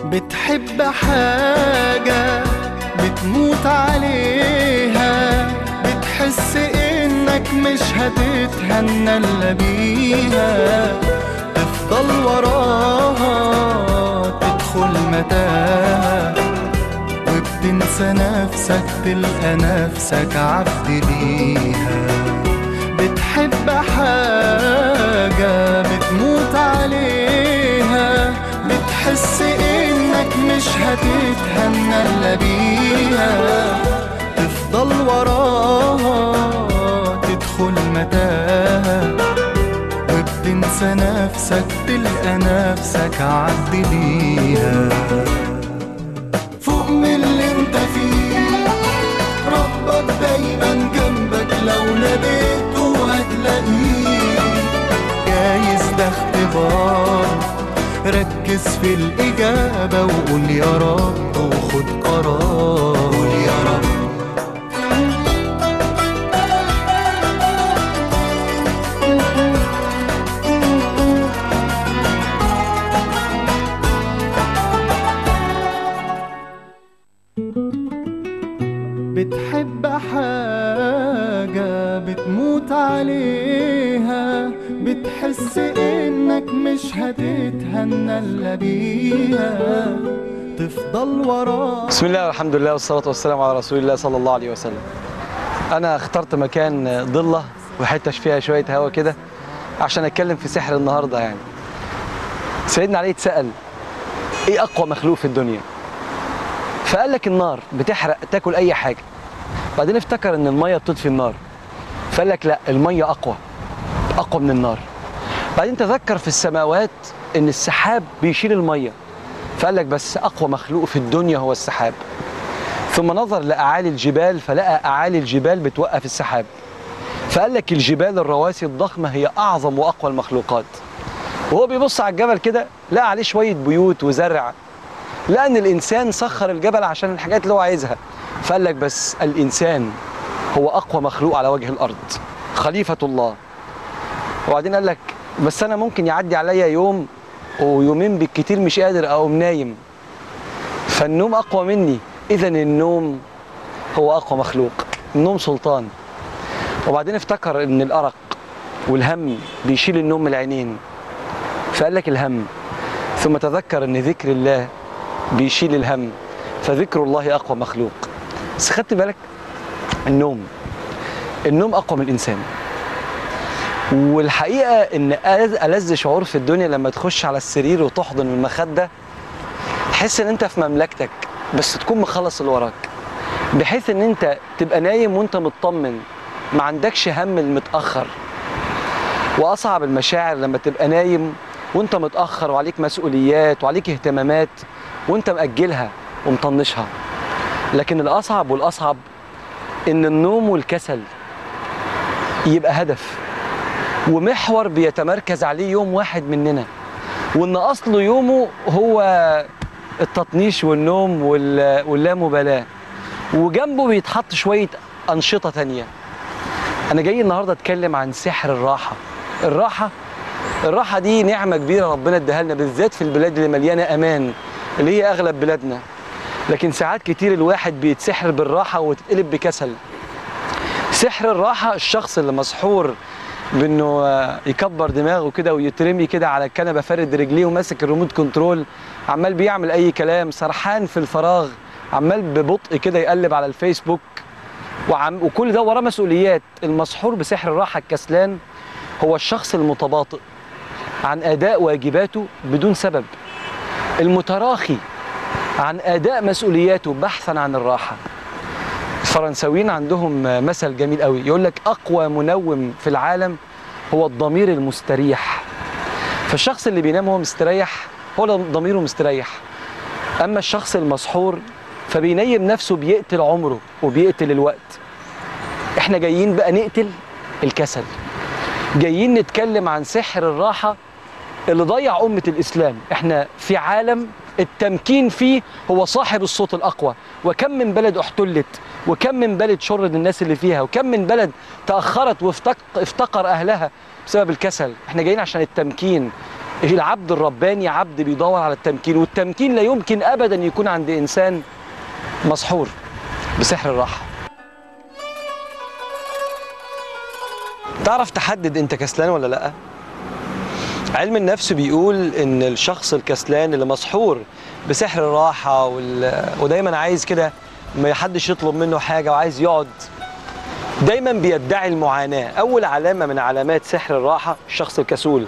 بتحب حاجة بتموت عليها بتحس انك مش هتتهنى الا بيها تفضل وراها تدخل متاهة وبتنسى نفسك تلقى نفسك عبد ليها بتحب حاجة بتموت عليها بتحس انك مش هتتهنى الا بيها تفضل وراها تدخل متاهة وبتنسى نفسك تلقى نفسك عبد ليها فوق من اللي انت فيه ربك دايما جنبك لو ناديته هتلاقيه جايز ده اختبار ركز في الإجابة وقول يا رب وخد قرار قول يا رب بتحب حاجة بتموت عليها بتحس انك مش هتتهنى الا بيها تفضل وراها بسم الله والحمد لله والصلاة والسلام على رسول الله صلى الله عليه وسلم أنا اخترت مكان ضلة وحتة فيها شوية هوا كده عشان أتكلم في سحر النهاردة يعني سيدنا علي اتسأل إيه أقوى مخلوق في الدنيا فقال لك النار بتحرق تاكل أي حاجة بعدين افتكر إن المية بتطفي النار فقال لك لا المية أقوى أقوى من النار بعدين تذكر في السماوات إن السحاب بيشيل المية فقال لك بس أقوى مخلوق في الدنيا هو السحاب ثم نظر لأعالي الجبال فلقى أعالي الجبال بتوقف السحاب فقال لك الجبال الرواسي الضخمة هي أعظم وأقوى المخلوقات وهو بيبص على الجبل كده لقى عليه شوية بيوت وزرع لقى إن الإنسان سخر الجبل عشان الحاجات اللي هو عايزها فقال لك بس الإنسان هو أقوى مخلوق على وجه الأرض خليفة الله وبعدين قال لك بس أنا ممكن يعدي عليا يوم ويومين بالكتير مش قادر اقوم نايم فالنوم اقوى مني اذا النوم هو اقوى مخلوق النوم سلطان وبعدين افتكر ان الارق والهم بيشيل النوم من العينين فقال لك الهم ثم تذكر ان ذكر الله بيشيل الهم فذكر الله اقوى مخلوق بس خدت بالك النوم النوم اقوى من الانسان والحقيقه ان ألذ ألذ شعور في الدنيا لما تخش على السرير وتحضن من المخده تحس ان انت في مملكتك بس تكون مخلص اللي وراك بحيث ان انت تبقى نايم وانت مطمن ما عندكش هم المتاخر واصعب المشاعر لما تبقى نايم وانت متاخر وعليك مسؤوليات وعليك اهتمامات وانت مأجلها ومطنشها لكن الاصعب والاصعب ان النوم والكسل يبقى هدف ومحور بيتمركز عليه يوم واحد مننا وان اصل يومه هو التطنيش والنوم وال- واللامبالاه وجنبه بيتحط شويه انشطه تانية انا جاي النهارده اتكلم عن سحر الراحه الراحه الراحه دي نعمه كبيره ربنا اداها لنا بالذات في البلاد اللي مليانه امان اللي هي اغلب بلادنا لكن ساعات كتير الواحد بيتسحر بالراحه وتتقلب بكسل سحر الراحه الشخص اللي مسحور بانه آه، يكبر دماغه كده ويترمي كده على الكنبه فارد رجليه وماسك الريموت كنترول عمال بيعمل اي كلام سرحان في الفراغ عمال ببطء كده يقلب على الفيسبوك وعم وكل ده وراه مسؤوليات المسحور بسحر الراحه الكسلان هو الشخص المتباطئ عن اداء واجباته بدون سبب المتراخي عن اداء مسؤولياته بحثا عن الراحه الفرنساويين عندهم مثل جميل قوي يقول لك اقوى منوم في العالم هو الضمير المستريح فالشخص اللي بينام وهو مستريح هو اللي ضميره مستريح اما الشخص المسحور فبينيم نفسه بيقتل عمره وبيقتل الوقت احنا جايين بقى نقتل الكسل جايين نتكلم عن سحر الراحه اللي ضيع أمة الإسلام إحنا في عالم التمكين فيه هو صاحب الصوت الأقوى وكم من بلد احتلت وكم من بلد شرد الناس اللي فيها وكم من بلد تأخرت وافتقر أهلها بسبب الكسل إحنا جايين عشان التمكين العبد الرباني عبد بيدور على التمكين والتمكين لا يمكن ابدا يكون عند انسان مسحور بسحر الراحه تعرف تحدد انت كسلان ولا لا علم النفس بيقول ان الشخص الكسلان اللي مسحور بسحر الراحه وال... ودايما عايز كده ما حدش يطلب منه حاجه وعايز يقعد دايما بيدعي المعاناه اول علامه من علامات سحر الراحه الشخص الكسول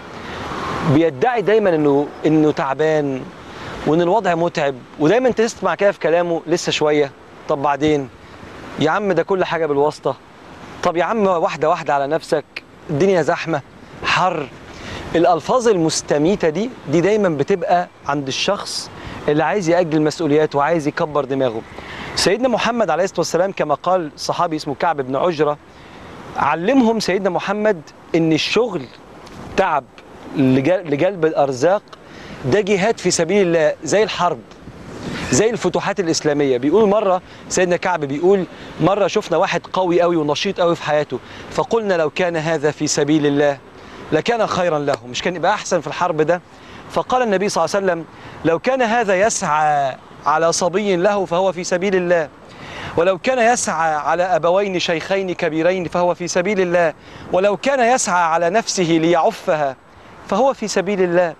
بيدعي دايما انه انه تعبان وان الوضع متعب ودايما تسمع كده في كلامه لسه شويه طب بعدين يا عم ده كل حاجه بالواسطه طب يا عم واحده واحده على نفسك الدنيا زحمه حر الالفاظ المستميته دي دي دايما بتبقى عند الشخص اللي عايز ياجل مسؤولياته وعايز يكبر دماغه سيدنا محمد عليه الصلاه والسلام كما قال صحابي اسمه كعب بن عجره علمهم سيدنا محمد ان الشغل تعب لجل- لجلب الارزاق ده جهاد في سبيل الله زي الحرب زي الفتوحات الاسلاميه بيقول مره سيدنا كعب بيقول مره شفنا واحد قوي قوي ونشيط قوي في حياته فقلنا لو كان هذا في سبيل الله لكان خيرا له مش كان يبقى احسن في الحرب ده فقال النبي صلى الله عليه وسلم لو كان هذا يسعى على صبي له فهو في سبيل الله ولو كان يسعى على ابوين شيخين كبيرين فهو في سبيل الله ولو كان يسعى على نفسه ليعفها فهو في سبيل الله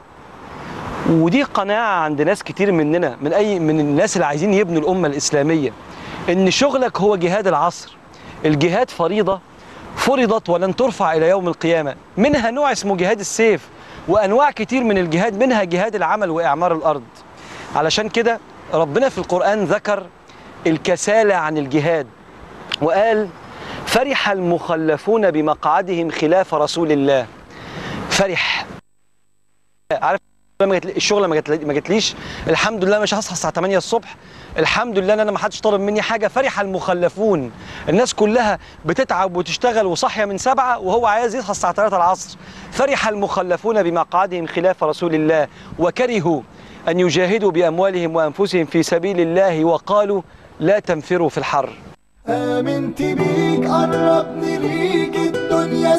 ودي قناعة عند ناس كتير مننا من أي من الناس اللي عايزين يبنوا الأمة الإسلامية إن شغلك هو جهاد العصر الجهاد فريضة فرضت ولن ترفع إلى يوم القيامة منها نوع اسمه جهاد السيف وأنواع كتير من الجهاد منها جهاد العمل وإعمار الأرض علشان كده ربنا في القرآن ذكر الكسالى عن الجهاد وقال فرح المخلفون بمقعدهم خلاف رسول الله فرح عارف لما جت الشغل ما جت ما جتليش الحمد لله مش هصحى الساعه 8 الصبح الحمد لله ان انا ما حدش طالب مني حاجه فرح المخلفون الناس كلها بتتعب وتشتغل وصاحيه من سبعة وهو عايز يصحى الساعه 3 العصر فرح المخلفون بمقعدهم خلاف رسول الله وكرهوا ان يجاهدوا باموالهم وانفسهم في سبيل الله وقالوا لا تنفروا في الحر آمنت بيك قربني ليك الدنيا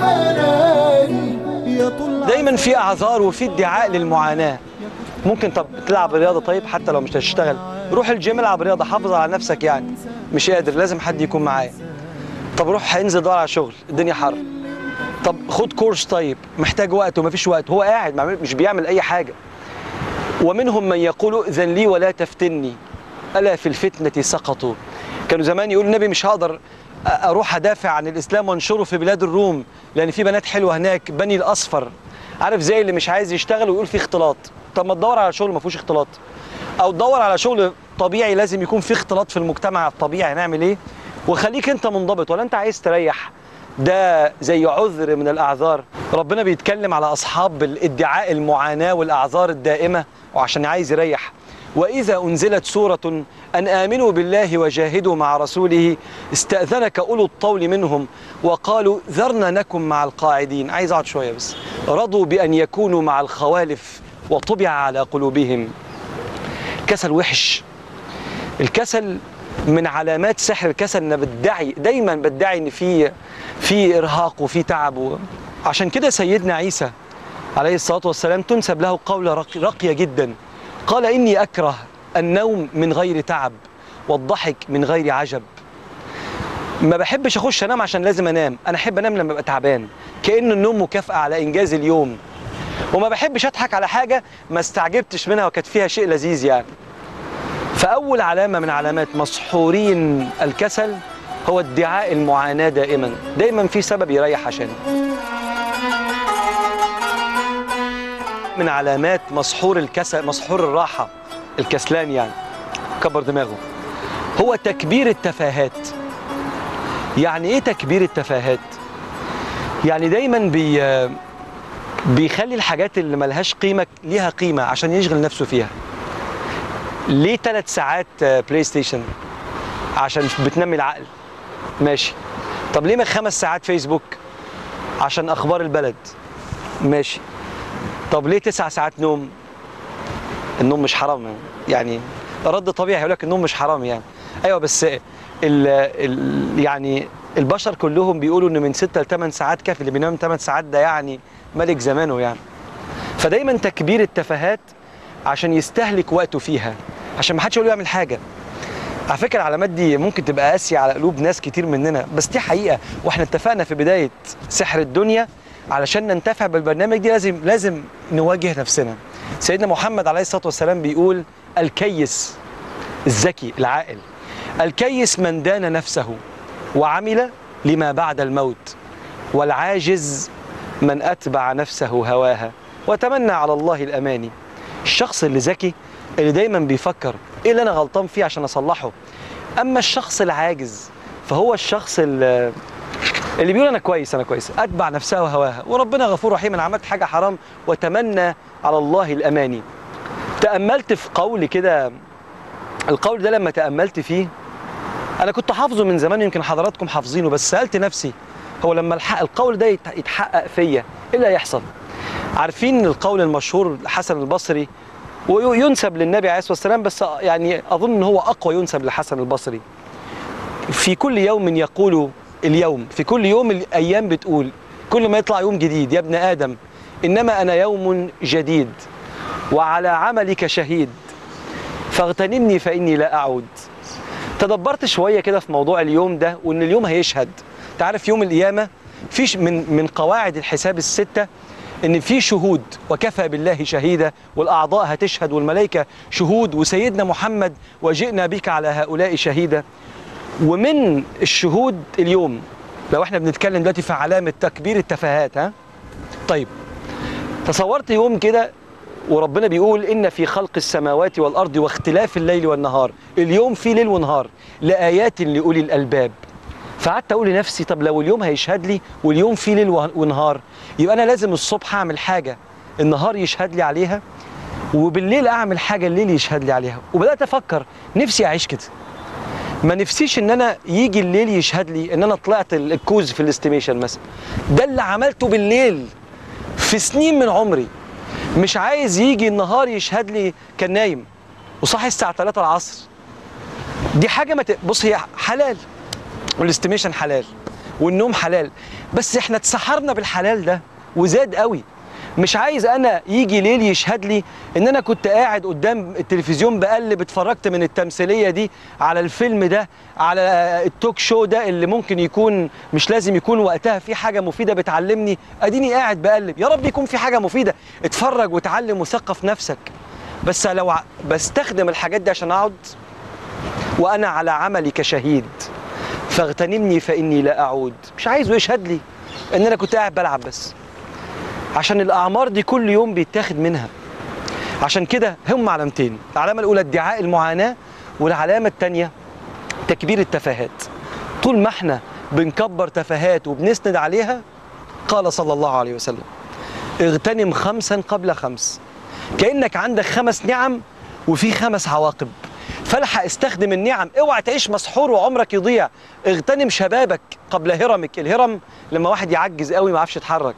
سحراني يا طول دايما في اعذار وفي ادعاء للمعاناه ممكن طب تلعب رياضه طيب حتى لو مش هتشتغل روح الجيم العب رياضه حافظ على نفسك يعني مش قادر لازم حد يكون معايا طب روح انزل دور على شغل الدنيا حر طب خد كورس طيب محتاج وقت ومفيش وقت هو قاعد ما عمل- مش بيعمل اي حاجه ومنهم من يقول اذن لي ولا تفتني الا في الفتنه سقطوا كانوا زمان يقولوا النبي مش هقدر أ- اروح ادافع عن الاسلام وانشره في بلاد الروم لان في بنات حلوه هناك بني الاصفر عارف زي اللي مش عايز يشتغل ويقول في اختلاط طب ما تدور على شغل ما فيهوش اختلاط او تدور على شغل طبيعي لازم يكون في اختلاط في المجتمع الطبيعي هنعمل ايه وخليك انت منضبط ولا انت عايز تريح ده زي عذر من الاعذار ربنا بيتكلم على اصحاب الادعاء المعاناه والاعذار الدائمه وعشان عايز يريح واذا انزلت سوره ان امنوا بالله وجاهدوا مع رسوله استاذنك اولو الطول منهم وقالوا ذرنا نكن مع القاعدين عايز اقعد شويه بس رضوا بان يكونوا مع الخوالف وطبع على قلوبهم كسل وحش الكسل من علامات سحر الكسل ان بدعي دايما بدعي ان في في ارهاق وفي تعب و... عشان كده سيدنا عيسى عليه الصلاه والسلام تنسب له قوله رقي راقيه جدا قال اني اكره النوم من غير تعب والضحك من غير عجب ما بحبش اخش انام عشان لازم انام انا احب انام لما ابقى تعبان كانه النوم مكافاه على انجاز اليوم وما بحبش اضحك على حاجه ما استعجبتش منها وكانت فيها شيء لذيذ يعني فأول علامة من علامات مسحورين الكسل هو ادعاء المعاناة دائما دايما في سبب يريح عشانه من علامات مسحور الكسل مسحور الراحة الكسلان يعني كبر دماغه هو تكبير التفاهات يعني ايه تكبير التفاهات يعني دايما بي بيخلي الحاجات اللي ملهاش قيمة ليها قيمة عشان يشغل نفسه فيها ليه ثلاث ساعات آه، بلاي ستيشن عشان بتنمي العقل ماشي طب ليه ما خمس ساعات فيسبوك عشان اخبار البلد ماشي طب ليه تسع ساعات نوم النوم مش حرام يعني. يعني رد طبيعي هيقول لك النوم مش حرام يعني ايوه بس ال ال يعني البشر كلهم بيقولوا ان من 6 ل 8 ساعات كافي اللي بينام 8 ساعات ده يعني ملك زمانه يعني فدايما تكبير التفاهات عشان يستهلك وقته فيها عشان ما حدش يقول له يعمل حاجه على فكره العلامات دي ممكن تبقى قاسيه على قلوب ناس كتير مننا بس دي حقيقه واحنا اتفقنا في بدايه سحر الدنيا علشان ننتفع بالبرنامج دي لازم لازم نواجه نفسنا سيدنا محمد عليه الصلاه والسلام بيقول الكيس الذكي العاقل الكيس من دان نفسه وعمل لما بعد الموت والعاجز من اتبع نفسه هواها وتمنى على الله الاماني الشخص اللي ذكي اللي دايما بيفكر ايه اللي انا غلطان فيه عشان اصلحه اما الشخص العاجز فهو الشخص اللي اللي بيقول انا كويس انا كويس اتبع نفسه وهواها وربنا غفور رحيم انا عملت حاجه حرام وتمنى على الله الاماني تاملت في قول كده القول ده لما تاملت فيه انا كنت حافظه من زمان يمكن حضراتكم حافظينه بس سالت نفسي هو لما الح- القول ده يت- يتحقق فيا ايه اللي هيحصل عارفين القول المشهور لحسن البصري وينسب للنبي عليه الصلاه والسلام بس يعني اظن ان هو اقوى ينسب لحسن البصري في كل يوم يقول اليوم في كل يوم الايام بتقول كل ما يطلع يوم جديد يا ابن ادم انما انا يوم جديد وعلى عملك شهيد فاغتنمني فاني لا اعود تدبرت شويه كده في موضوع اليوم ده وان اليوم هيشهد تعرف يوم القيامه فيش من من قواعد الحساب السته ان في شهود وكفى بالله شهيدا والاعضاء هتشهد والملائكه شهود وسيدنا محمد وجئنا بك على هؤلاء شهيدا ومن الشهود اليوم لو احنا بنتكلم دلوقتي في علامه تكبير التفاهات ها طيب تصورت يوم كده وربنا بيقول ان في خلق السماوات والارض واختلاف الليل والنهار اليوم في ليل ونهار لايات لاولي الالباب فقعدت اقول لنفسي طب لو اليوم هيشهد لي واليوم في ليل ونهار يبقى انا لازم الصبح اعمل حاجه النهار يشهد لي عليها وبالليل اعمل حاجه الليل يشهد لي عليها وبدات افكر نفسي اعيش كده ما نفسيش ان انا يجي الليل يشهد لي ان انا طلعت الكوز في الاستيميشن مثلا ده اللي عملته بالليل في سنين من عمري مش عايز يجي النهار يشهد لي كان نايم وصاحي الساعه 3 العصر دي حاجه ما ت... بص هي حلال والاستيميشن حلال والنوم حلال بس احنا اتسحرنا بالحلال ده وزاد قوي مش عايز انا يجي ليل يشهد لي ان انا كنت قاعد قدام التلفزيون بقلب اتفرجت من التمثيليه دي على الفيلم ده على التوك شو ده اللي ممكن يكون مش لازم يكون وقتها في حاجه مفيده بتعلمني اديني قاعد بقلب يا رب يكون في حاجه مفيده اتفرج وتعلم وثقف نفسك بس لو ع- بستخدم الحاجات دي عشان اقعد وانا على عملي كشهيد فاغتنمني فاني لا اعود مش عايزه يشهد لي ان انا كنت قاعد بلعب بس عشان الاعمار دي كل يوم بيتاخد منها عشان كده هم علامتين العلامه الاولى ادعاء المعاناه والعلامه الثانيه تكبير التفاهات طول ما احنا بنكبر تفاهات وبنسند عليها قال صلى الله عليه وسلم اغتنم خمسا قبل خمس كانك عندك خمس نعم وفي خمس عواقب فالحق استخدم النعم اوعى تعيش مسحور وعمرك يضيع اغتنم شبابك قبل هرمك الهرم لما واحد يعجز قوي ما يعرفش يتحرك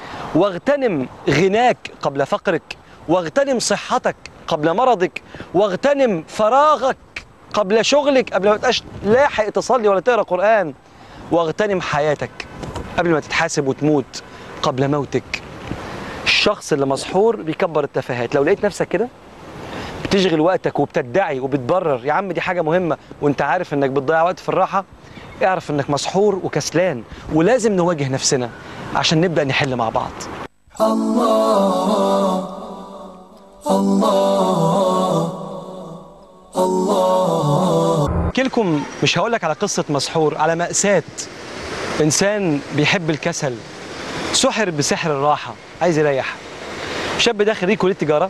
واغتنم غناك قبل فقرك واغتنم صحتك قبل مرضك واغتنم فراغك قبل شغلك قبل ما تبقاش لاحق تصلي ولا تقرا قران واغتنم حياتك قبل ما تتحاسب وتموت قبل موتك الشخص اللي مسحور بيكبر التفاهات لو لقيت نفسك كده بتشغل وقتك وبتدعي وبتبرر يا عم دي حاجه مهمه وانت عارف انك بتضيع وقت في الراحه اعرف انك مسحور وكسلان ولازم نواجه نفسنا عشان نبدا نحل مع بعض احكي لكم مش هقول لك على قصه مسحور على ماساه انسان بيحب الكسل سحر بسحر الراحه عايز يريح شاب ده خريج كليه تجاره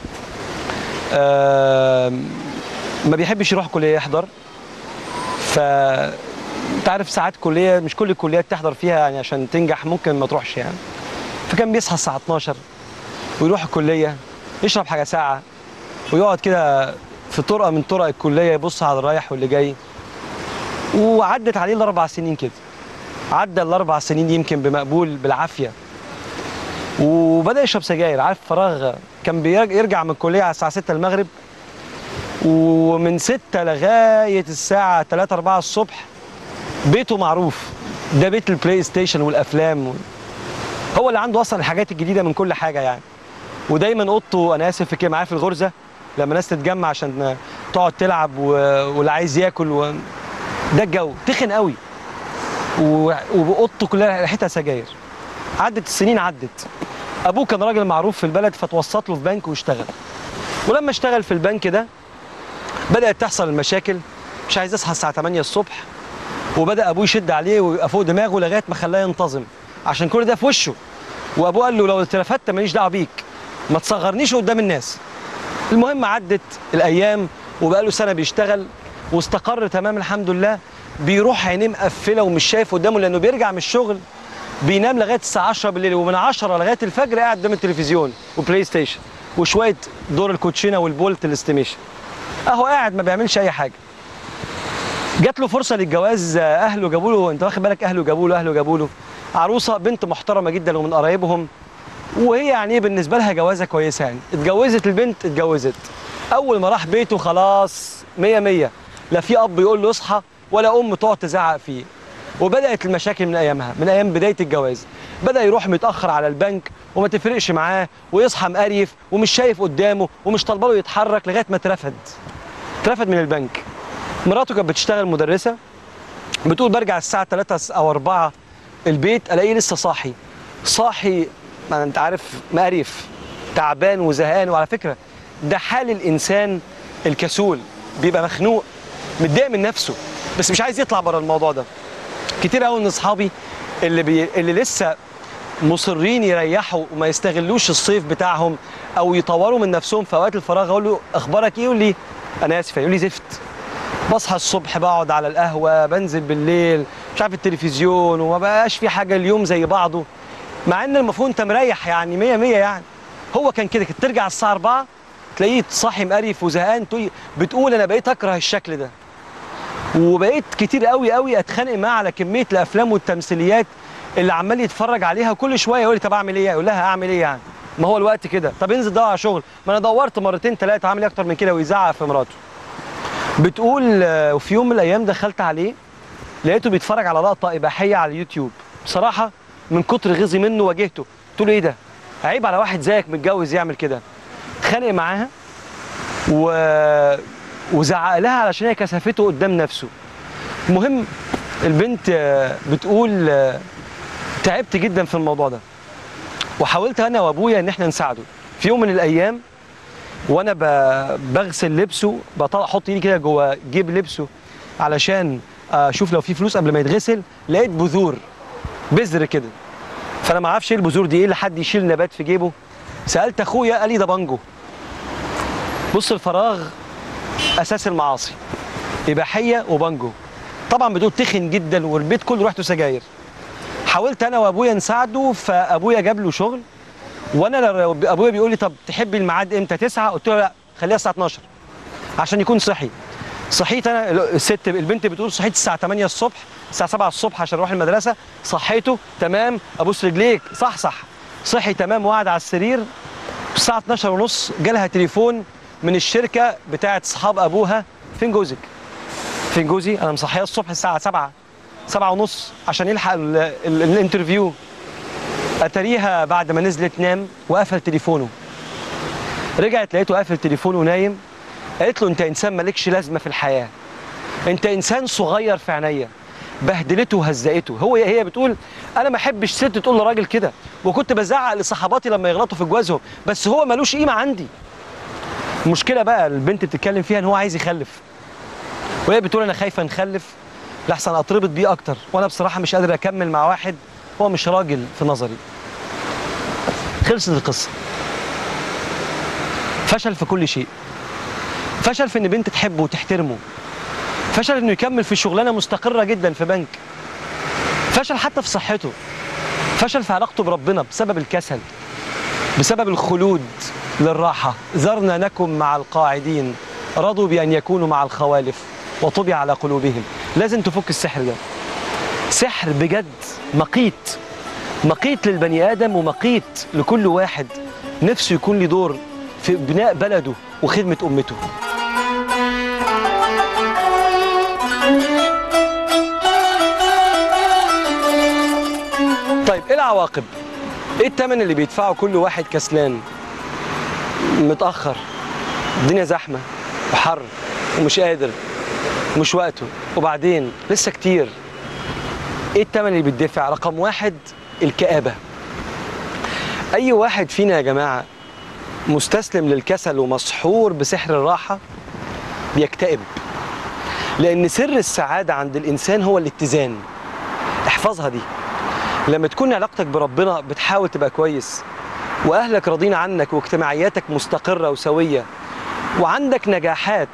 آم، ما بيحبش يروح كليه يحضر ف انت عارف ساعات كليه مش كل الكليات تحضر فيها يعني عشان تنجح ممكن ما تروحش يعني فكان بيصحى الساعه 12 ويروح الكليه يشرب حاجه ساعه ويقعد كده في طرقه من طرق الكليه يبص على الرايح واللي جاي وعدت عليه الاربع سنين كده عدى الاربع سنين يمكن بمقبول بالعافيه وبدا يشرب سجاير عارف فراغ كان بيرج- يرجع من الكليه على الساعه 6 المغرب ومن 6 لغايه الساعه 3 4 الصبح بيته معروف ده بيت البلاي ستيشن والافلام و... هو اللي عنده اصلا الحاجات الجديده من كل حاجه يعني ودايما اوضته انا اسف في كده معاه في الغرزه لما ناس تتجمع عشان تقعد تلعب و... واللي عايز ياكل و... ده الجو تخن قوي و... واوضته كلها ريحتها سجاير عدت السنين عدت ابوه كان راجل معروف في البلد فتوسط له في بنك واشتغل ولما اشتغل في البنك ده بدات تحصل المشاكل مش عايز يصحى الساعه 8 الصبح وبدا ابوه يشد عليه ويبقى فوق دماغه لغايه ما خلاه ينتظم عشان كل ده في وشه وابوه قال له لو اترفدت ماليش دعوه بيك ما تصغرنيش قدام الناس المهم عدت الايام وبقى له سنه بيشتغل واستقر تمام الحمد لله بيروح عينيه مقفله ومش شايف قدامه لانه بيرجع من الشغل بينام لغايه الساعه 10 بالليل ومن 10 لغايه الفجر قاعد قدام التلفزيون وبلاي ستيشن وشويه دور الكوتشينه والبولت الاستيميشن اهو قاعد ما بيعملش اي حاجه جات له فرصه للجواز آه، اهله جابوا له انت واخد بالك اهله جابوا له اهله جابوا له عروسه بنت محترمه جدا ومن قرايبهم وهي يعني ايه بالنسبه لها جوازه كويسه يعني اتجوزت البنت اتجوزت اول ما راح بيته خلاص مية مية لا في اب يقول له اصحى ولا ام تقعد تزعق فيه وبدات المشاكل من ايامها من ايام بدايه الجواز بدا يروح متاخر على البنك وما تفرقش معاه ويصحى مقريف ومش شايف قدامه ومش طالبه له يتحرك لغايه ما اترفد اترفد من البنك مراته كانت بتشتغل مدرسه بتقول برجع الساعه 3 او 4 البيت الاقيه لسه صاحي صاحي ما انت عارف مقريف تعبان وزهقان وعلى فكره ده حال الانسان الكسول بيبقى مخنوق متضايق من نفسه بس مش عايز يطلع بره الموضوع ده كتير قوي من اصحابي اللي بي... اللي لسه مصرين يريحوا وما يستغلوش الصيف بتاعهم او يطوروا من نفسهم في اوقات الفراغ اقول له اخبارك ايه يقول لي انا اسف يقول لي زفت بصحى الصبح بقعد على القهوه بنزل بالليل مش عارف التلفزيون وما بقاش في حاجه اليوم زي بعضه مع ان المفروض انت مريح يعني 100 100 يعني هو كان كده كنت ترجع الساعه 4 تلاقيه صاحي مقريف وزهقان تقول- بتقول انا بقيت اكره الشكل ده وبقيت كتير قوي قوي اتخانق معاه على كميه الافلام والتمثيليات اللي عمال يتفرج عليها كل شويه يقول لي طب اعمل ايه يقول لها اعمل ايه يعني ما هو الوقت كده طب انزل دور على شغل ما انا دورت مرتين ثلاثه عامل ايه اكتر من كده ويزعق في مراته بتقول آه، وفي يوم من الايام دخلت عليه لقيته بيتفرج على لقطه اباحيه على اليوتيوب بصراحه من كتر غيظي منه واجهته قلت له ايه ده عيب على واحد زيك متجوز يعمل كده اتخانق معاها و... وزعق لها علشان هي كسفته قدام نفسه المهم البنت آه، بتقول آه، تعبت جدا في الموضوع ده وحاولت انا وابويا ان احنا نساعده في يوم من الايام وانا ب- بغسل لبسه بطلع احط ايدي كده جوه جيب لبسه علشان اشوف لو في فلوس قبل ما يتغسل لقيت بذور بذر كده فانا ما اعرفش ايه البذور دي ايه اللي حد يشيل نبات في جيبه سالت اخويا قال لي ده بانجو بص الفراغ اساس المعاصي اباحيه وبانجو طبعا بتقول تخن جدا والبيت كله ريحته سجاير حاولت انا وابويا نساعده فابويا جاب له شغل وانا ل- ابويا بيقول لي طب تحبي الميعاد امتى 9 قلت له لا خليها الساعه 12 عشان يكون صحي صحيت انا الست البنت بتقول صحيت الساعه 8 الصبح الساعه 7 الصبح عشان اروح المدرسه صحيته تمام ابوس رجليك صح صح صحي تمام وقعد على السرير الساعه 12 ونص جالها تليفون من الشركه بتاعه اصحاب ابوها فين جوزك فين جوزي انا مصحيه الصبح الساعه 7 7 ونص عشان يلحق ال- ال- الانترفيو اتاريها بعد ما نزلت نام وقفل تليفونه رجعت لقيته قافل تليفونه ونايم قالت له انت انسان مالكش لازمه في الحياه انت انسان صغير في عينيا بهدلته وهزقته هو هي بتقول انا ما احبش ست تقول لراجل كده وكنت بزعق لصحباتي لما يغلطوا في جوازهم بس هو ملوش قيمه عندي المشكله بقى البنت بتتكلم فيها ان هو عايز يخلف وهي بتقول انا خايفه نخلف لحسن اتربط بيه اكتر وانا بصراحه مش قادر اكمل مع واحد هو مش راجل في نظري خلصت القصه فشل في كل شيء فشل في ان بنت تحبه وتحترمه فشل انه يكمل في شغلانه مستقره جدا في بنك فشل حتى في صحته فشل في علاقته بربنا بسبب الكسل بسبب الخلود للراحه ذرنا نكن مع القاعدين رضوا بان يكونوا مع الخوالف وطبع على قلوبهم لازم تفك السحر ده سحر بجد مقيت مقيت للبني ادم ومقيت لكل واحد نفسه يكون له دور في بناء بلده وخدمه امته طيب ايه العواقب ايه الثمن اللي بيدفعه كل واحد كسلان متاخر الدنيا زحمه وحر ومش قادر ومش وقته وبعدين لسه كتير ايه التمن اللي بيدفع رقم واحد الكآبة اي واحد فينا يا جماعة مستسلم للكسل ومسحور بسحر الراحة بيكتئب لان سر السعادة عند الانسان هو الاتزان احفظها دي لما تكون علاقتك بربنا بتحاول تبقى كويس واهلك راضين عنك واجتماعياتك مستقرة وسوية وعندك نجاحات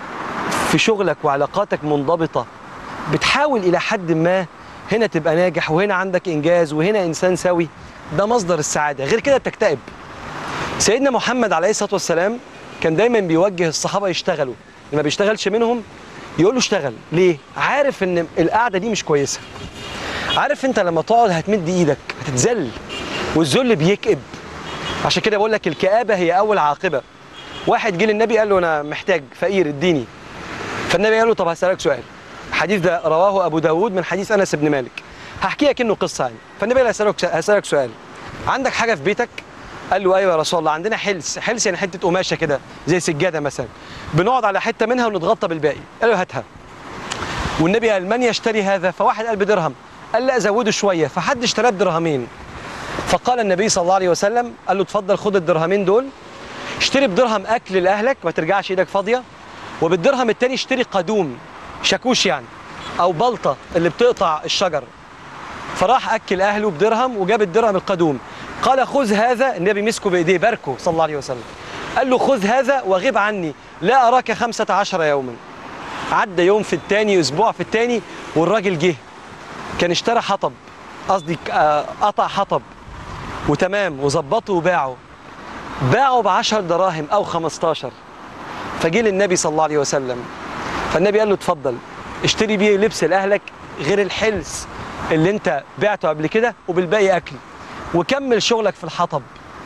في شغلك وعلاقاتك منضبطة بتحاول إلى حد ما هنا تبقى ناجح وهنا عندك إنجاز وهنا إنسان سوي ده مصدر السعادة غير كده تكتئب سيدنا محمد عليه الصلاة والسلام كان دايما بيوجه الصحابة يشتغلوا لما بيشتغلش منهم يقول له اشتغل ليه؟ عارف ان القعدة دي مش كويسة عارف انت لما تقعد هتمد ايدك هتتذل والذل بيكئب عشان كده بقول لك الكآبة هي أول عاقبة واحد جه للنبي قال له أنا محتاج فقير اديني فالنبي قال له طب هسألك سؤال الحديث ده رواه أبو داود من حديث أنس بن مالك هحكي لك إنه قصة يعني فالنبي قال هسألك هسألك سؤال عندك حاجة في بيتك قال له ايوه يا رسول الله عندنا حلس حلس يعني حته قماشه كده زي سجاده مثلا بنقعد على حته منها ونتغطى بالباقي قال له هاتها والنبي قال من يشتري هذا فواحد قال بدرهم قال لا زوده شويه فحد اشتراه بدرهمين فقال النبي صلى الله عليه وسلم قال له اتفضل خد الدرهمين دول اشتري بدرهم اكل لاهلك ما ترجعش ايدك فاضيه وبالدرهم التاني اشتري قدوم شاكوش يعني او بلطه اللي بتقطع الشجر فراح اكل اهله بدرهم وجاب الدرهم القدوم قال خذ هذا النبي مسكه بايديه باركه صلى الله عليه وسلم قال له خذ هذا وغب عني لا اراك خمسة عشر يوما عدى يوم في التاني اسبوع في التاني والراجل جه كان اشترى حطب قصدي آه، قطع حطب وتمام وظبطه وباعه باعه ب 10 دراهم او 15 فجه للنبي صلى الله عليه وسلم فالنبي قال له اتفضل اشتري بيه لبس لاهلك غير الحلس اللي انت بعته قبل كده وبالباقي اكل وكمل شغلك في الحطب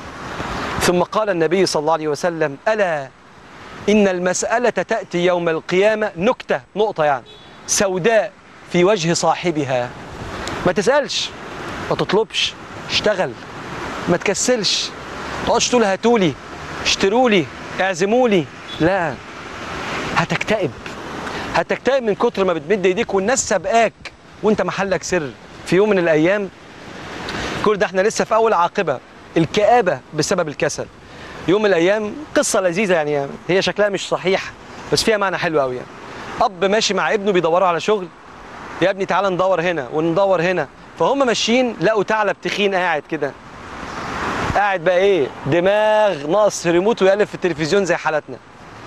ثم قال النبي صلى الله عليه وسلم الا ان المساله تاتي يوم القيامه نكته نقطه يعني سوداء في وجه صاحبها ما تسالش ما تطلبش اشتغل ما تكسلش ما تقعدش تقول هاتولي اشترولي اعزمولي لا هتكتئب هتكتئب من كتر ما بتمد ايديك والناس سابقاك وانت محلك سر في يوم من الايام كل ده احنا لسه في اول عاقبه الكآبه بسبب الكسل يوم من الايام قصه لذيذه يعني هي شكلها مش صحيح بس فيها معنى حلو قوي يعني اب ماشي مع ابنه بيدوروا على شغل يا ابني تعالى ندور هنا وندور هنا فهم ماشيين لقوا ثعلب تخين قاعد كده قاعد بقى ايه دماغ ناقص ريموت ويقلب في التلفزيون زي حالتنا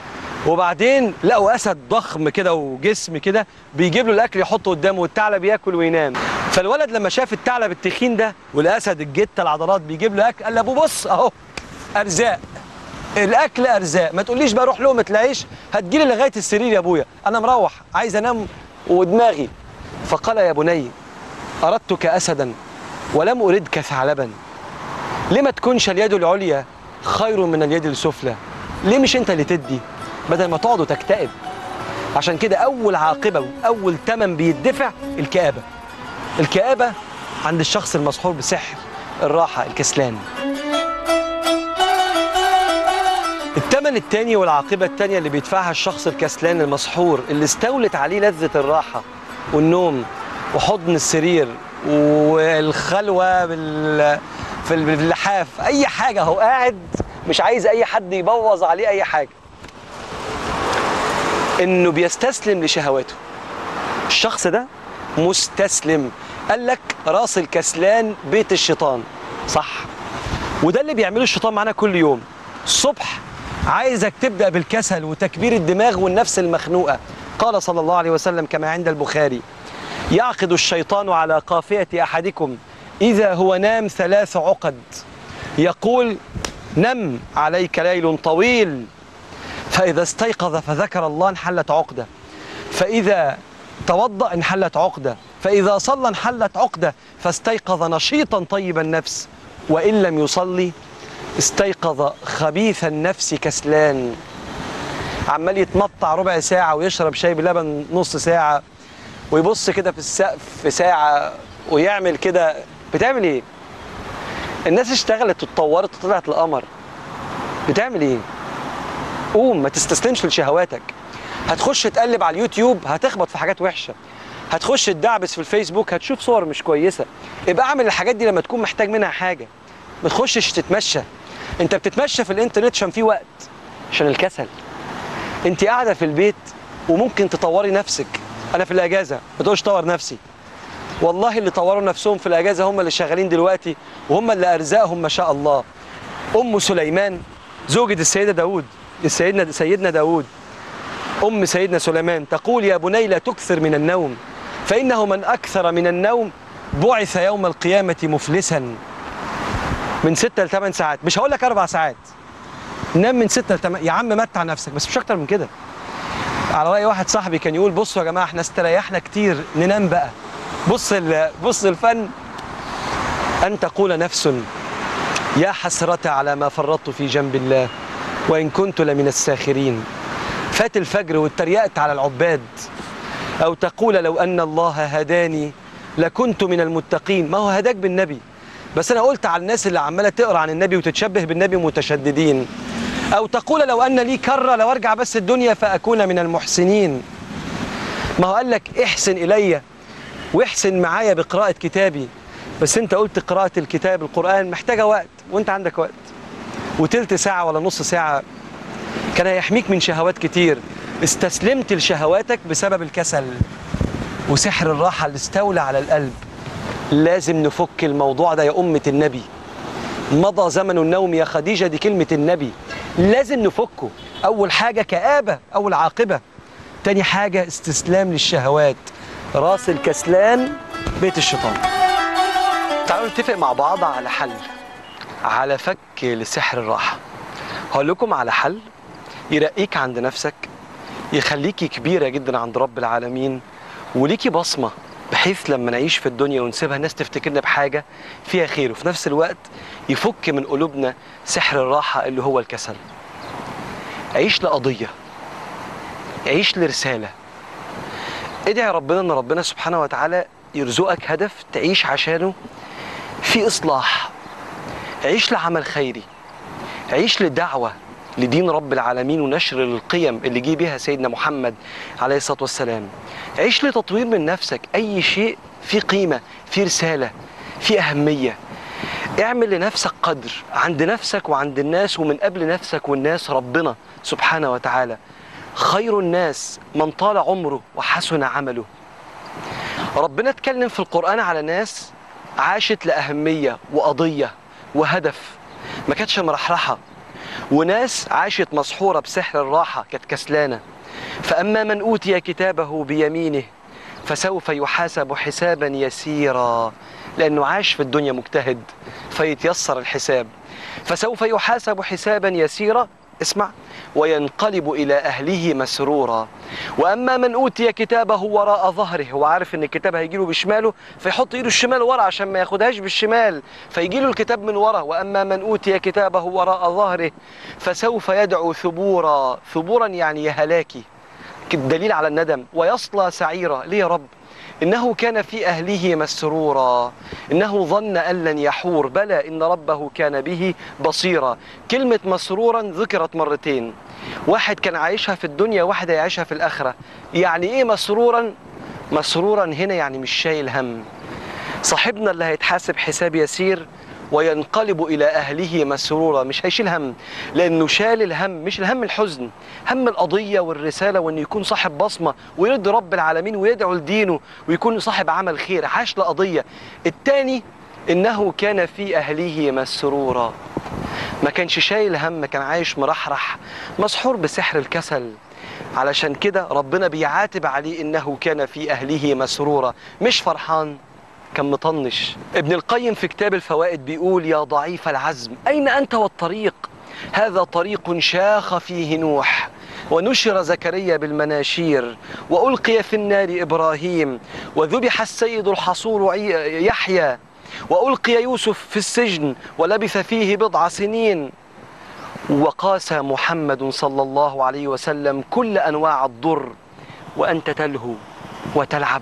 وبعدين لقوا اسد ضخم كده وجسم كده بيجيب له الاكل يحطه قدامه والثعلب ياكل وينام فالولد لما شاف الثعلب التخين ده والاسد الجته العضلات بيجيب له اكل قال لابوه بص اهو ارزاق الاكل ارزاق ما تقوليش بقى روح لقمه العيش هتجيلي لغايه السرير يا ابويا انا مروح عايز انام ودماغي فقال يا بني اردتك اسدا ولم اردك ثعلبا لما تكونش اليد العليا خير من اليد السفلى ليه مش انت اللي تدي بدل ما تقعد وتكتئب عشان كده اول عاقبه واول ثمن بيدفع الكآبه الكآبه عند الشخص المسحور بسحر الراحه الكسلان الثمن الثاني والعاقبه الثانيه اللي بيدفعها الشخص الكسلان المسحور اللي استولت عليه لذه الراحه والنوم وحضن السرير والخلوه بال في اللحاف اي حاجه هو قاعد مش عايز اي حد يبوظ عليه اي حاجه انه بيستسلم لشهواته الشخص ده مستسلم قال لك راس الكسلان بيت الشيطان صح وده اللي بيعمله الشيطان معانا كل يوم الصبح عايزك تبدا بالكسل وتكبير الدماغ والنفس المخنوقه قال صلى الله عليه وسلم كما عند البخاري يعقد الشيطان على قافيه احدكم اذا هو نام ثلاث عقد يقول نم عليك ليل طويل فإذا استيقظ فذكر الله انحلت عقدة فإذا توضأ انحلت عقدة فإذا صلى انحلت عقدة فاستيقظ نشيطا طيب النفس وإن لم يصلي استيقظ خبيث النفس كسلان عمال يتمطع ربع ساعة ويشرب شاي بلبن نص ساعة ويبص كده في السقف في ساعة ويعمل كده بتعمل ايه؟ الناس اشتغلت واتطورت وطلعت القمر بتعمل ايه قوم ما تستسلمش لشهواتك هتخش تقلب على اليوتيوب هتخبط في حاجات وحشه هتخش تدعبس في الفيسبوك هتشوف صور مش كويسه ابقى اعمل الحاجات دي لما تكون محتاج منها حاجه ما تخشش تتمشى انت بتتمشى في الانترنت عشان في وقت عشان الكسل انت قاعده في البيت وممكن تطوري نفسك انا في الاجازه ما تقولش طور نفسي والله اللي طوروا نفسهم في الاجازه هم اللي شغالين دلوقتي وهم اللي ارزاقهم ما شاء الله ام سليمان زوجة السيده داود سيدنا سيدنا داود ام سيدنا سليمان تقول يا بني لا تكثر من النوم فانه من اكثر من النوم بعث يوم القيامه مفلسا من ستة لثمان ساعات مش هقول لك اربع ساعات نام من ستة لثمان يا عم متع نفسك بس مش اكتر من كده على راي واحد صاحبي كان يقول بصوا يا جماعه احنا استريحنا كتير ننام بقى بص ال- بص الفن ان تقول نفس يا حسرة على ما فرطت في جنب الله وان كنت لمن الساخرين فات الفجر واتريقت على العباد او تقول لو ان الله هداني لكنت من المتقين ما هو هداك بالنبي بس انا قلت على الناس اللي عماله تقرا عن النبي وتتشبه بالنبي متشددين او تقول لو ان لي كره لو ارجع بس الدنيا فاكون من المحسنين ما هو قال لك احسن الي واحسن معايا بقراءه كتابي بس انت قلت قراءه الكتاب القران محتاجه وقت وانت عندك وقت وتلت ساعه ولا نص ساعه كان هيحميك من شهوات كتير استسلمت لشهواتك بسبب الكسل وسحر الراحه اللي استولى على القلب لازم نفك الموضوع ده يا أمة النبي مضى زمن النوم يا خديجة دي كلمة النبي لازم نفكه أول حاجة كآبة أول عاقبة تاني حاجة استسلام للشهوات راس الكسلان بيت الشيطان تعالوا نتفق مع بعض على حل على فك لسحر الراحة هقول لكم على حل يرقيك عند نفسك يخليكي كبيرة جدا عند رب العالمين وليكي بصمة بحيث لما نعيش في الدنيا ونسيبها الناس تفتكرنا بحاجة فيها خير وفي نفس الوقت يفك من قلوبنا سحر الراحة اللي هو الكسل عيش لقضية عيش لرسالة ادعي ربنا ان ربنا سبحانه وتعالى يرزقك هدف تعيش عشانه في اصلاح عيش لعمل خيري عيش لدعوة لدين رب العالمين ونشر القيم اللي جه بيها سيدنا محمد عليه الصلاة والسلام عيش لتطوير من نفسك أي شيء فيه قيمة فيه رسالة فيه أهمية اعمل لنفسك قدر عند نفسك وعند الناس ومن قبل نفسك والناس ربنا سبحانه وتعالى خير الناس من طال عمره وحسن عمله ربنا اتكلم في القرآن على ناس عاشت لأهمية وقضية وهدف ما كانتش مرحرحة وناس عاشت مسحورة بسحر الراحة كانت كسلانة فأما من أوتي كتابه بيمينه فسوف يحاسب حسابا يسيرا لأنه عاش في الدنيا مجتهد فيتيسر الحساب فسوف يحاسب حسابا يسيرا اسمع وينقلب إلى أهله مسرورا وأما من أوتي كتابه وراء ظهره هو عارف إن الكتاب هيجيله بشماله فيحط إيده الشمال ورا عشان ما ياخدهاش بالشمال فيجيله الكتاب من ورا وأما من أوتي كتابه وراء ظهره فسوف يدعو ثبورا ثبورا يعني يا هلاكي دليل على الندم ويصلى سعيرا ليه يا رب إنه كان في أهله مسرورا إنه ظن أن لن يحور بلى إن ربه كان به بصيرا كلمة مسرورا ذكرت مرتين واحد كان عايشها في الدنيا واحد هيعيشها في الآخرة يعني إيه مسرورا مسرورا هنا يعني مش شايل هم صاحبنا اللي هيتحاسب حساب يسير وينقلب إلى أهله مسرورا مش هيشيل هم لأنه شال الهم مش الهم الحزن هم القضية والرسالة وأنه يكون صاحب بصمة ويرضي رب العالمين ويدعو لدينه ويكون صاحب عمل خير عاش لقضية التاني إنه كان في أهله مسرورا ما كانش شايل هم كان عايش مرحرح مسحور بسحر الكسل علشان كده ربنا بيعاتب عليه إنه كان في أهله مسرورا مش فرحان كان مطنش ابن القيم في كتاب الفوائد بيقول يا ضعيف العزم أين أنت والطريق هذا طريق شاخ فيه نوح ونشر زكريا بالمناشير وألقي في النار إبراهيم وذبح السيد الحصور عي- يحيى وألقي يوسف في السجن ولبث فيه بضع سنين وقاس محمد صلى الله عليه وسلم كل أنواع الضر وأنت تلهو وتلعب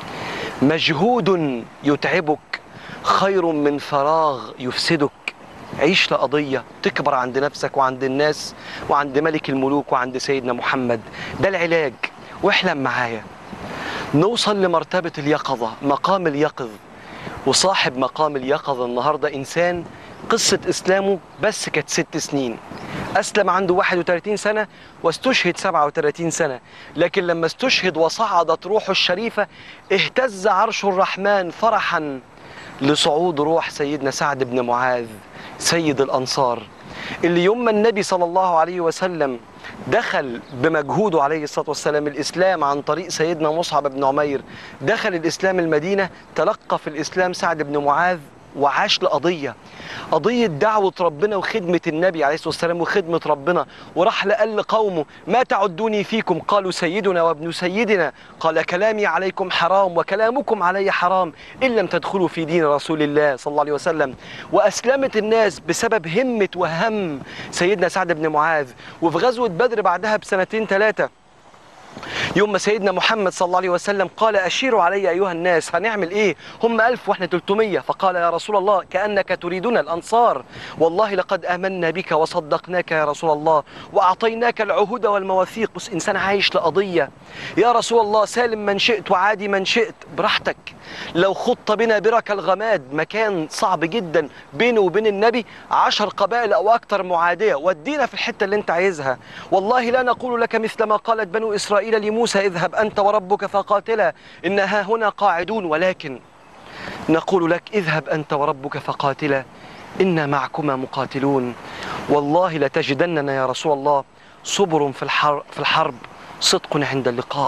مجهود يتعبك خير من فراغ يفسدك عيش لقضية تكبر عند نفسك وعند الناس وعند ملك الملوك وعند سيدنا محمد ده العلاج واحلم معايا نوصل لمرتبة اليقظة مقام اليقظ وصاحب مقام اليقظة النهاردة إنسان قصة إسلامه بس كانت ست سنين أسلم عنده 31 سنة واستشهد 37 سنة لكن لما استشهد وصعدت روحه الشريفة اهتز عرش الرحمن فرحا لصعود روح سيدنا سعد بن معاذ سيد الأنصار اللي يوم ما النبي صلى الله عليه وسلم دخل بمجهوده عليه الصلاة والسلام الإسلام عن طريق سيدنا مصعب بن عمير دخل الإسلام المدينة تلقى في الإسلام سعد بن معاذ وعاش لقضية قضية دعوة ربنا وخدمة النبي عليه الصلاة والسلام وخدمة ربنا وراح لقال لقومه ما تعدوني فيكم قالوا سيدنا وابن سيدنا قال كلامي عليكم حرام وكلامكم علي حرام إن لم تدخلوا في دين رسول الله صلى الله عليه وسلم وأسلمت الناس بسبب همة وهم سيدنا سعد بن معاذ وفي غزوة بدر بعدها بسنتين ثلاثة يوم ما سيدنا محمد صلى الله عليه وسلم قال أشيروا علي أيها الناس هنعمل إيه هم ألف وإحنا 300 فقال يا رسول الله كأنك تريدنا الأنصار والله لقد آمنا بك وصدقناك يا رسول الله وأعطيناك العهود والمواثيق بس إنسان عايش لقضية يا رسول الله سالم من شئت وعادي من شئت براحتك لو خط بنا برك الغماد مكان صعب جدا بينه وبين النبي عشر قبائل أو أكثر معادية ودينا في الحتة اللي أنت عايزها والله لا نقول لك مثل ما قالت بنو إسرائيل لموسى اذهب أنت وربك فقاتلا إنها هنا قاعدون ولكن نقول لك اذهب أنت وربك فقاتلا إنا معكما مقاتلون والله لتجدننا يا رسول الله صبر في الحرب, في الحرب صدق عند اللقاء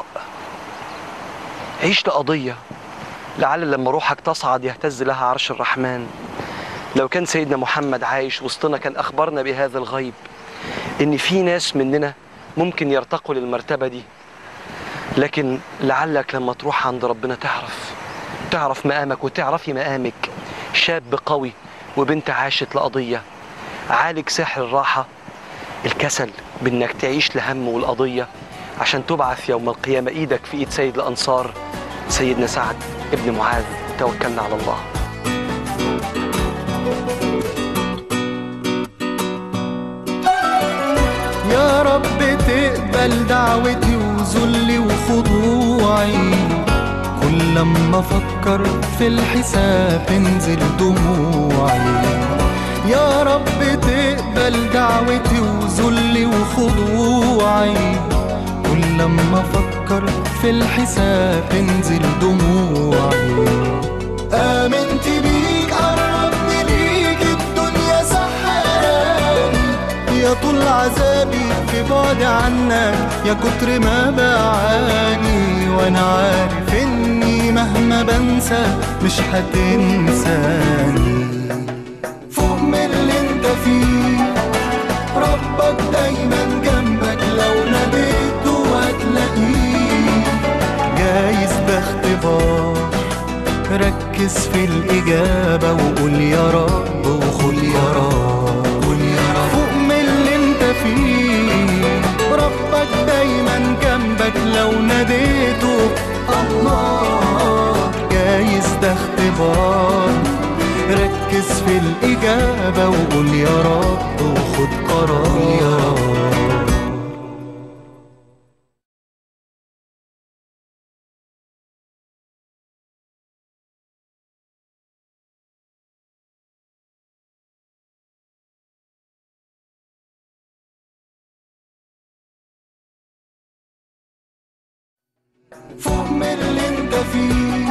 عيش لقضية لعل لما روحك تصعد يهتز لها عرش الرحمن لو كان سيدنا محمد عايش وسطنا كان أخبرنا بهذا الغيب إن في ناس مننا ممكن يرتقوا للمرتبة دي لكن لعلك لما تروح عند ربنا تعرف تعرف مقامك وتعرفي مقامك شاب قوي وبنت عاشت لقضية عالج سحر الراحة الكسل بانك تعيش لهم والقضية عشان تبعث يوم القيامة ايدك في ايد سيد الانصار سيدنا سعد ابن معاذ توكلنا على الله يا رب تقبل دعوتي وذلي وخضوعي كل لما افكر في الحساب تنزل دموعي يا رب تقبل دعوتي وذلي وخضوعي كل لما افكر في الحساب تنزل دموعي آمنت بيك قربني ليك الدنيا سحراني يا طول عذابي في بعد عنك يا كتر ما بعاني وانا عارف اني مهما بنسى مش هتنساني فوق من اللي انت فيه ربك دايما جنبك لو ناديته هتلاقيه جايز ده اختبار ركز في الإجابة وقول يا رب وقول يا رب قول يا رب فوق من اللي انت فيه ربك دايما جنبك لو ناديته الله جايز ده اختبار ركز في الإجابة وقول يا رب وخد قرار يا رب فوق من اللي انت فيه